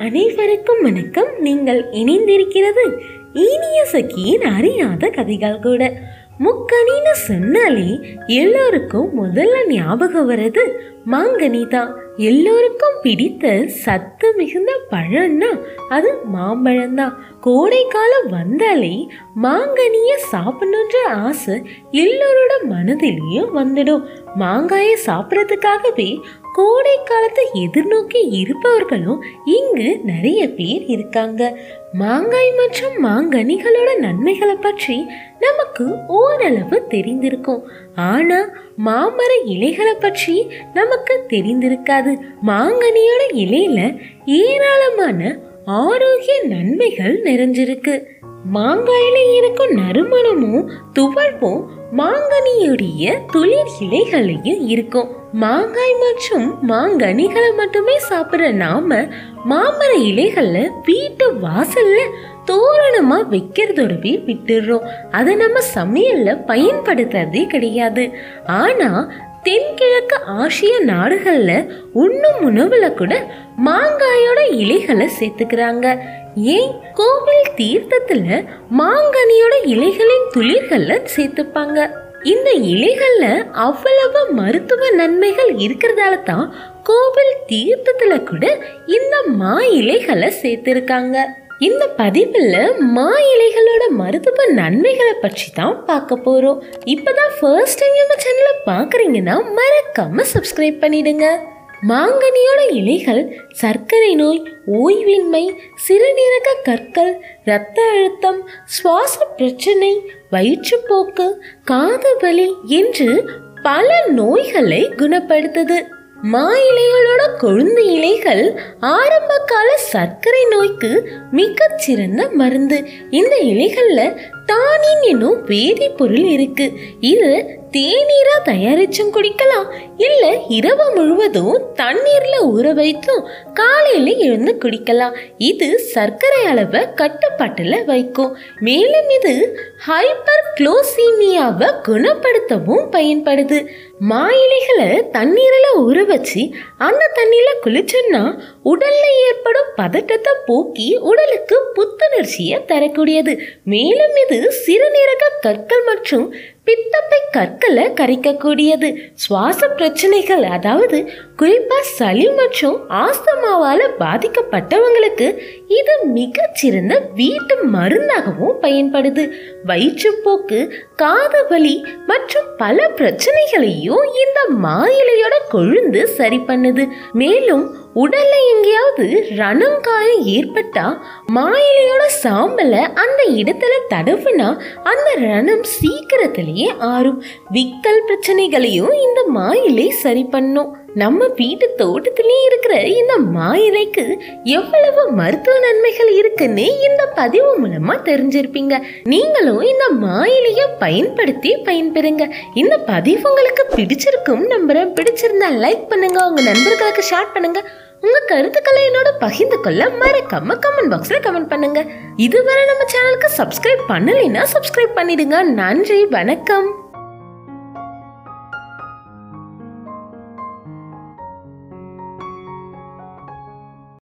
அனைவருக்கும் வணக்கம் நீங்கள் இணைந்திருக்கிறது இனிய சக்கியின் அறியாத கதைகள் கூட முக்கணின்னு சொன்னாலே எல்லோருக்கும் முதல்ல ஞாபகம் வர்றது மாங்கனி தான் எல்லோருக்கும் பிடித்த சத்து மிகுந்த பழம்னா அது மாம்பழம்தான் கோடைக்காலம் வந்தாலே மாங்கனியை சாப்பிடணுன்ற ஆசை எல்லோரோட மனதிலையும் வந்துடும் மாங்காயை சாப்பிட்றதுக்காகவே கோடை காலத்தை எதிர்நோக்கி இருப்பவர்களும் இங்கு நிறைய பேர் இருக்காங்க மாங்காய் மற்றும் மாங்கனிகளோட நன்மைகளை பற்றி நமக்கு ஓரளவு தெரிந்திருக்கும் ஆனா மாமர இலைகளை பற்றி நமக்கு தெரிந்திருக்காது மாங்கனியோட இலையில ஏராளமான ஆரோக்கிய நன்மைகள் நிறைஞ்சிருக்கு மாங்காயில இருக்கும் நறுமணமும் துவர்ப்பும் மாங்கனியுடைய துளிர் இலைகளையும் இருக்கும் மாங்காய் மற்றும் மாங்கனிகளை மட்டுமே சாப்பிட்ற நாம மாமர இலைகள்ல வீட்டு வாசல்ல தோரணமா வைக்கிறதோடவே விட்டுடுறோம் அதை நம்ம சமையல்ல பயன்படுத்துறதே கிடையாது ஆனா தென்கிழக்கு ஆசிய நாடுகள்ல உண்ணும் உணவுல கூட மாங்காயோட இலைகளை சேர்த்துக்கிறாங்க ஏன் கோவில் தீர்த்தத்துல மாங்கனியோட இலைகளின் துளிர்கள்ல சேர்த்துப்பாங்க இந்த இலைகள்ல அவ்வளவு மருத்துவ நன்மைகள் இருக்கிறதால தான் கோவில் தீர்த்தத்துல கூட இந்த மா இலைகளை சேர்த்திருக்காங்க இந்த பதிவில் மா இலைகளோட மருத்துவ நன்மைகளை பற்றி தான் பார்க்க போறோம் இப்பதான் ஃபர்ஸ்ட் டைம் நம்ம சேனலை பார்க்குறீங்கன்னா மறக்காம சப்ஸ்கிரைப் பண்ணிடுங்க மாங்கனியோட இலைகள் சர்க்கரை நோய் ஓய்வின்மை சிறுநீரக கற்கள் இரத்த அழுத்தம் சுவாச பிரச்சனை வயிற்றுப்போக்கு காது வலி என்று பல நோய்களை குணப்படுத்துது மா இலைகளோட கொழுந்து இலைகள் ஆரம்ப கால சர்க்கரை நோய்க்கு மிகச்சிறந்த மருந்து இந்த இலைகள்ல டானின் என்னும் வேதிப்பொருள் இருக்கு இது தேநீரா தயாரிச்சும் குடிக்கலாம் இல்ல இரவு முழுவதும் தண்ணீர்ல ஊற வைத்தும் காலையில எழுந்து குடிக்கலாம் இது சர்க்கரை அளவை கட்டுப்பாட்டுல வைக்கும் மேலும் இது ஹைப்பர் குளோசீமியாவை குணப்படுத்தவும் பயன்படுது மா இலைகளை தண்ணீரில் ஊற வச்சு அந்த தண்ணியில குளிச்சோம்னா உடல்ல ஏற்படும் பதட்டத்தை போக்கி உடலுக்கு புத்துணர்ச்சியை தரக்கூடியது மேலும் இது சிறுநீரக கற்கள் மற்றும் பித்தப்பை கற்களை கரைக்கக்கூடியது சுவாச பிரச்சனைகள் அதாவது குறிப்பா சளி மற்றும் ஆஸ்தமாவால பாதிக்கப்பட்டவங்களுக்கு இது மிகச்சிறந்த வீட்டு மருந்தாகவும் பயன்படுது வயிற்றுப்போக்கு காது வலி மற்றும் பல பிரச்சனைகளையும் இந்த மா இலையோட கொழுந்து சரி பண்ணுது மேலும் உடல்ல எங்கேயாவது ரணம் காயம் ஏற்பட்டா மா இலையோட சாம்பலை அந்த இடத்துல தடவுனா அந்த ரணம் சீக்கிரத்திலேயே ஆறும் விக்கல் பிரச்சனைகளையும் இந்த மா இலை சரி பண்ணும் நம்ம வீட்டு தோட்டத்திலேயே இருக்கிற இந்த மா இலைக்கு எவ்வளவு மருத்துவ நன்மைகள் இருக்குன்னு இந்த பதிவு மூலமா தெரிஞ்சிருப்பீங்க நீங்களும் இந்த மா இலையை பயன்படுத்தி பயன்பெறுங்க இந்த பதிவு உங்களுக்கு பிடிச்சிருக்கும் நம்புறேன் பிடிச்சிருந்தா லைக் பண்ணுங்க உங்க நண்பர்களுக்கு ஷேர் பண்ணுங்க உங்க கருத்துக்களை என்னோட பகிர்ந்து கொள்ள மறக்காம கமெண்ட் பாக்ஸ்ல கமெண்ட் பண்ணுங்க இதுவரை நம்ம சேனலுக்கு சப்ஸ்கிரைப் பண்ணலைன்னா சப்ஸ்கிரைப் பண்ணிடுங்க நன்றி வணக்கம்